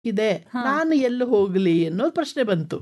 ಇದೆ ನಾನು ಎಲ್ಲಿ ಹೋಗ್ಲಿ ಅನ್ನೋದು ಪ್ರಶ್ನೆ ಬಂತು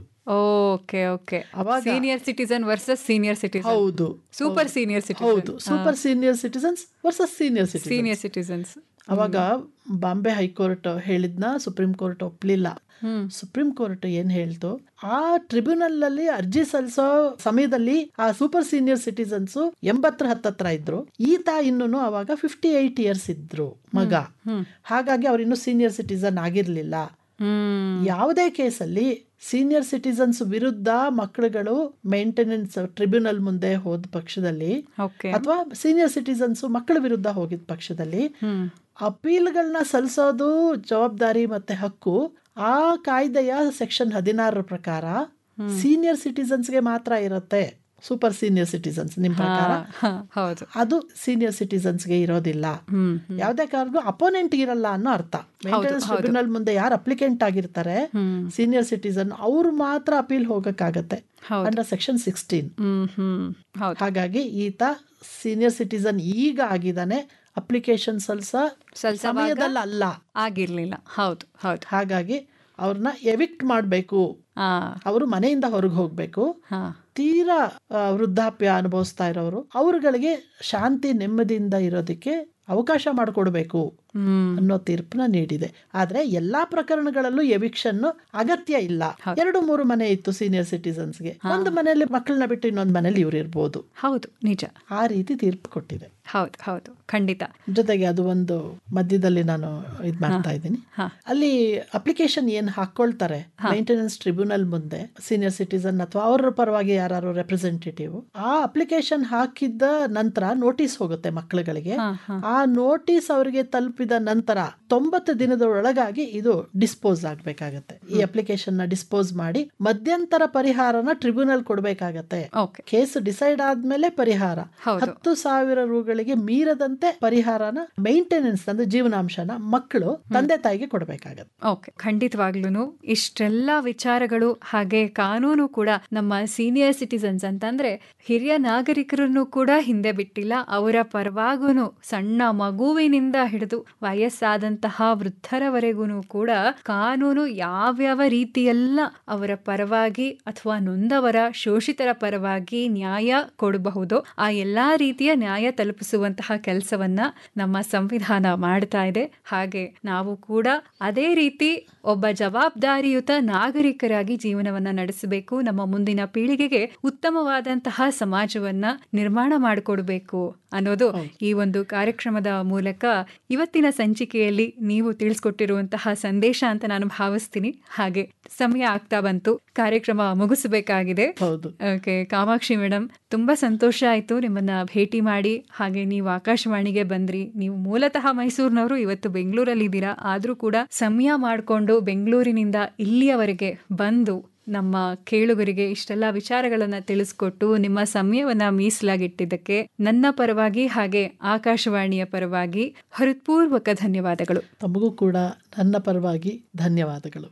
ಓಕೆ ಓಕೆ ಅವಾಗ- senior citizen versus senior citizen ಹೌದು ಸೂಪರ್ ಸೀನಿಯರ್ ಹೌದು citizen super senior citizens versus senior citizen senior citizens ಅವಾಗ ಬಾಂಬೆ ಹೈಕೋರ್ಟ್ ಹೇಳಿದ್ನ ಸುಪ್ರೀಂ ಕೋರ್ಟ್ ಒಪ್ಲಿಲ್ಲ ಹ್ಮ್ ಸುಪ್ರೀಂ ಕೋರ್ಟ್ ಏನ್ ಹೇಳ್ತು ಆ ಟ್ರಿಬ್ಯುನಲ್ ಅಲ್ಲಿ ಅರ್ಜಿ ಸಲ್ಲಿಸೋ ಸಮಯದಲ್ಲಿ ಆ ಸೂಪರ್ ಸೀನಿಯರ್ ಸಿಟಿಸನ್ಸ್ ಎಂಬತ್ತರ ಹತ್ತತ್ರ ಇದ್ರು ಈತ ಇನ್ನೂ ಅವಾಗ ಫಿಫ್ಟಿ ಏಟ್ ಇಯರ್ಸ್ ಇದ್ರು ಮಗ ಹಾಗಾಗಿ ಅವ್ರು ಇನ್ನೂ ಸೀನಿಯರ್ ಸಿಟಿಸನ್ ಆಗಿರ್ಲಿಲ್ಲ ಹ್ಮ್ ಯಾವುದೇ ಕೇಸಲ್ಲಿ ಸೀನಿಯರ್ ಸಿಟಿಸನ್ಸ್ ವಿರುದ್ಧ ಮಕ್ಕಳುಗಳು ಮೇಂಟೆನೆನ್ಸ್ ಟ್ರಿಬ್ಯುನಲ್ ಮುಂದೆ ಹೋದ ಪಕ್ಷದಲ್ಲಿ ಓಕೆ ಅಥವಾ ಸೀನಿಯರ್ ಸಿಟಿಸನ್ಸ್ ಮಕ್ಕಳ ವಿರುದ್ಧ ಹೋಗಿದ ಪಕ್ಷದಲ್ಲಿ ಹ್ಮ್ ಅಪೀಲ್ಗಳನ್ನ ಸಲ್ಲಿಸೋದು ಜವಾಬ್ದಾರಿ ಮತ್ತೆ ಹಕ್ಕು ಆ ಕಾಯ್ದೆಯ ಸೆಕ್ಷನ್ ಹದಿನಾರರ ಪ್ರಕಾರ ಸೀನಿಯರ್ ಸಿಟಿಸನ್ಸ್ಗೆ ಮಾತ್ರ ಇರುತ್ತೆ ಸೂಪರ್ ಸೀನಿಯರ್ ಸಿಟಿಸನ್ಸ್ ನಿಮ್ ಪ್ರಕಾರ ಹಾ, ಹೌದು ಅದು ಸೀನಿಯರ್ ಸಿಟಿಸನ್ಸ್ಗೆ ಇರೋದಿಲ್ಲ ಹ್ಮ್ ಯಾವುದೇ ಕಾರಣಕ್ಕೂ ಅಪೋನೆಂಟ್ ಇರಲ್ಲ ಅನ್ನೋ ಅರ್ಥ ಮೇಂಟೆನೆನ್ಸ್ ಟ್ರಿಬ್ಯುನಲ್ ಮುಂದೆ ಯಾರು ಅಪ್ಲಿಕೆಂಟ್ ಆಗಿರ್ತಾರೆ ಹ್ಮ್ ಸೀನಿಯರ್ ಸಿಟಿಸನ್ ಅವ್ರು ಮಾತ್ರ ಅಪೀಲ್ ಹೋಗಕ್ಕಾಗತ್ತೆ ಹೌದು. ಅಂಡರ್ ಸೆಕ್ಷನ್ ಸಿಕ್ಸ್ಟೀನ್ ಹ್ಮ್ ಹ್ಮ್ ಹೌದು ಹಾಗಾಗಿ ಈತ ಸೀನಿಯರ್ ಸಿಟಿಸನ್ ಈಗ ಆಗಿದ್ದಾನೆ ಅಪ್ಲಿಕೇಶನ್ ಸಲ್ಸ ಸಲ್ಸವಾಗ ಸಮಯದಲ್ಲಿ ಅಲ್ಲ ಆಗಿರ್ಲಿಲ್ಲ ಹೌದು ಹೌದು ಹಾಗಾಗಿ ಅವ್ರನ್ನ ಎವಿಕ್ಟ್ ಮಾಡಬೇಕು ಆ ಅವರು ಮನೆಯಿಂದ ಹೊರಗೆ ಹೋಗಬೇಕು ಹಾ ತೀರಾ ಆ, ವೃದ್ಧಾಪ್ಯ ಅನುಭವಿಸ್ತಾ ಇರೋರು ಅವ್ರುಗಳಿಗೆ ಶಾಂತಿ ನೆಮ್ಮದಿಯಿಂದ ಇರೋದಕ್ಕೆ ಅವಕಾಶ ಮಾಡಿಕೊಡ್ಬೇಕು ಹ್ಮ್ ಅನ್ನೋ ತೀರ್ಪನ್ನ ನೀಡಿದೆ ಆದ್ರೆ ಎಲ್ಲಾ ಪ್ರಕರಣಗಳಲ್ಲೂ ಎವಿಕ್ಷನ್ ಅಗತ್ಯ ಇಲ್ಲ ಎರಡು ಮೂರು ಮನೆ ಇತ್ತು ಸೀನಿಯರ್ ಸಿಟಿಸನ್ಸ್ಗೆ ಒಂದು ಮನೆಯಲ್ಲಿ ಮಕ್ಕಳನ್ನ ಬಿಟ್ಟು ಇನ್ನೊಂದು ಮನೇಲಿ ಇವ್ರು ಇರ್ಬೋದು ಹೌದು ನಿಜ ಆ ರೀತಿ ತೀರ್ಪು ಕೊಟ್ಟಿದೆ ಹೌದು ಹೌದು ಖಂಡಿತ ಜೊತೆಗೆ ಅದು ಒಂದು ಮಧ್ಯದಲ್ಲಿ ನಾನು ಇದ್ ಮಾಡ್ತಾ ಇದ್ದೀನಿ ಹಾ. ಅಲ್ಲಿ ಅಪ್ಲಿಕೇಶನ್ ಏನ್ ಹಾಕೊಳ್ತಾರೆ ಮೈಂಟೆನೆನ್ಸ್ ಟ್ರಿಬ್ಯುನಲ್ ಮುಂದೆ ಸೀನಿಯರ್ ಸಿಟಿಸನ್ ಅಥವಾ ಅವರ ಪರವಾಗಿ ಯಾರು ರೆಪ್ರೆಸೆಂಟೇಟಿವ್ ಆ ಅಪ್ಲಿಕೇಶನ್ ಹಾಕಿದ್ದ ನಂತರ ನೋಟಿಸ್ ಹೋಗುತ್ತೆ ಮಕ್ಕಳುಗಳಿಗೆ ಹಾ ಹಾ ಆ ನೋಟಿಸ್ ಅವರಿಗೆ ತಲುಪಿದ ನಂತರ ತೊಂಬತ್ತು ದಿನದ ಒಳಗಾಗಿ ಇದು ಡಿಸ್ಪೋಸ್ ಆಗ್ಬೇಕಾಗತ್ತೆ ಈ ಅಪ್ಲಿಕೇಶನ್ ನ ಡಿಸ್ಪೋಸ್ ಮಾಡಿ ಮಧ್ಯಂತರ ಪರಿಹಾರನ ಟ್ರಿಬ್ಯುನಲ್ ಕೊಡ್ಬೇಕಾಗತ್ತೆ ಓಕೆ ಕೇಸ್ ಡಿಸೈಡ್ ಆದ್ಮೇಲೆ ಪರಿಹಾರ ಹೌದು. ಹತ್ತು ಸಾವಿರ ರೂಗಳಿಗೆ ಮೀರದಂತೆ ಪರಿಹಾರನ ಮೇಂಟೆನೆನ್ಸ್ ಅಂದ್ರೆ ಜೀವನಾಂಶನ ಮಕ್ಕಳು ತಂದೆ ತಾಯಿಗೆ ಕೊಡಬೇಕಾಗತ್ತೆ ಓಕೆ ಖಂಡಿತವಾಗ್ಲೂ ಇಷ್ಟೆಲ್ಲ ವಿಚಾರಗಳು ಹಾಗೆ ಕಾನೂನು ಕೂಡ ನಮ್ಮ ಸೀನಿಯರ್ ಸಿಟಿಸನ್ಸ್ ಅಂತಂದ್ರೆ ಹಿರಿಯ ನಾಗರಿಕರನ್ನು ಕೂಡ ಹಿಂದೆ ಬಿಟ್ಟಿಲ್ಲ ಅವರ ಪರವಾಗೂ ಸಣ್ಣ ಮಗುವಿನಿಂದ ಹಿಡಿದು ವಯಸ್ಸಾದಂತಹ ವೃದ್ಧರವರೆಗೂ ಕೂಡ ಕಾನೂನು ಯಾವ್ಯಾವ ರೀತಿಯೆಲ್ಲ ಅವರ ಪರವಾಗಿ ಅಥವಾ ನೊಂದವರ ಶೋಷಿತರ ಪರವಾಗಿ ನ್ಯಾಯ ಕೊಡಬಹುದು ಆ ಎಲ್ಲಾ ರೀತಿಯ ನ್ಯಾಯ ತಲುಪಿಸುವಂತಹ ಕೆಲಸವನ್ನ ನಮ್ಮ ಸಂವಿಧಾನ ಮಾಡ್ತಾ ಇದೆ ಹಾಗೆ ನಾವು ಕೂಡ ಅದೇ ರೀತಿ ಒಬ್ಬ ಜವಾಬ್ದಾರಿಯುತ ನಾಗರಿಕರಾಗಿ ಜೀವನವನ್ನ ನಡೆಸಬೇಕು ನಮ್ಮ ಮುಂದಿನ ಪೀಳಿಗೆಗೆ ಉತ್ತಮವಾದಂತಹ ಸಮಾಜವನ್ನ ನಿರ್ಮಾಣ ಮಾಡಿಕೊಡ್ಬೇಕು ಅನ್ನೋದು ಈ ಒಂದು ಕಾರ್ಯಕ್ರಮದ ಮೂಲಕ ಇವತ್ತಿನ ಸಂಚಿಕೆಯಲ್ಲಿ ನೀವು ತಿಳಿಸ್ಕೊಟ್ಟಿರುವಂತಹ ಸಂದೇಶ ಅಂತ ನಾನು ಭಾವಿಸ್ತೀನಿ ಹಾಗೆ ಸಮಯ ಆಗ್ತಾ ಬಂತು ಕಾರ್ಯಕ್ರಮ ಮುಗಿಸಬೇಕಾಗಿದೆ ಹೌದು ಓಕೆ ಕಾಮಾಕ್ಷಿ ಮೇಡಮ್ ತುಂಬಾ ಸಂತೋಷ ಆಯ್ತು ನಿಮ್ಮನ್ನ ಭೇಟಿ ಮಾಡಿ ಹಾಗೆ ನೀವು ಆಕಾಶವಾಣಿಗೆ ಬಂದ್ರಿ ನೀವು ಮೂಲತಃ ಮೈಸೂರಿನವರು ಇವತ್ತು ಬೆಂಗಳೂರಲ್ಲಿ ಇದ್ದೀರಾ ಆದ್ರೂ ಕೂಡ ಸಮಯ ಮಾಡಿಕೊಂಡು ಬೆಂಗಳೂರಿನಿಂದ ಇಲ್ಲಿಯವರೆಗೆ ಬಂದು ನಮ್ಮ ಕೇಳುಗರಿಗೆ ಇಷ್ಟೆಲ್ಲ ವಿಚಾರಗಳನ್ನ ತಿಳಿಸ್ಕೊಟ್ಟು ನಿಮ್ಮ ಸಮಯವನ್ನ ಮೀಸಲಾಗಿಟ್ಟಿದ್ದಕ್ಕೆ ನನ್ನ ಪರವಾಗಿ ಹಾಗೆ ಆಕಾಶವಾಣಿಯ ಪರವಾಗಿ ಹೃತ್ಪೂರ್ವಕ ಧನ್ಯವಾದಗಳು ತಮಗೂ ಕೂಡ ನನ್ನ ಪರವಾಗಿ ಧನ್ಯವಾದಗಳು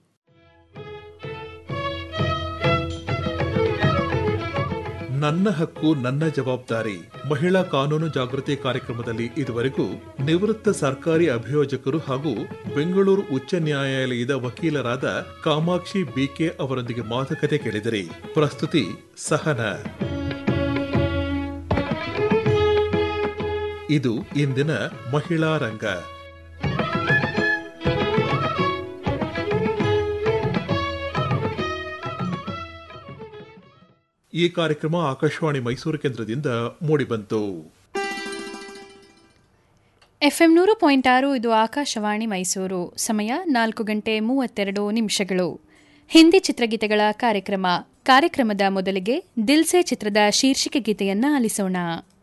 ನನ್ನ ಹಕ್ಕು ನನ್ನ ಜವಾಬ್ದಾರಿ ಮಹಿಳಾ ಕಾನೂನು ಜಾಗೃತಿ ಕಾರ್ಯಕ್ರಮದಲ್ಲಿ ಇದುವರೆಗೂ ನಿವೃತ್ತ ಸರ್ಕಾರಿ ಅಭಿಯೋಜಕರು ಹಾಗೂ ಬೆಂಗಳೂರು ಉಚ್ಚ ನ್ಯಾಯಾಲಯದ ವಕೀಲರಾದ ಕಾಮಾಕ್ಷಿ ಬಿಕೆ ಅವರೊಂದಿಗೆ ಮಾತುಕತೆ ಕೇಳಿದಿರಿ ಪ್ರಸ್ತುತಿ ಸಹನ ಇದು ಇಂದಿನ ಮಹಿಳಾ ರಂಗ ಈ ಕಾರ್ಯಕ್ರಮ ಆಕಾಶವಾಣಿ ಮೈಸೂರು ಕೇಂದ್ರದಿಂದ ಮೂಡಿಬಂತು ಎಫ್ಎಂ ನೂರು ಪಾಯಿಂಟ್ ಆರು ಇದು ಆಕಾಶವಾಣಿ ಮೈಸೂರು ಸಮಯ ನಾಲ್ಕು ಗಂಟೆ ಮೂವತ್ತೆರಡು ನಿಮಿಷಗಳು ಹಿಂದಿ ಚಿತ್ರಗೀತೆಗಳ ಕಾರ್ಯಕ್ರಮ ಕಾರ್ಯಕ್ರಮದ ಮೊದಲಿಗೆ ದಿಲ್ಸೆ ಚಿತ್ರದ ಶೀರ್ಷಿಕೆ ಗೀತೆಯನ್ನ ಆಲಿಸೋಣ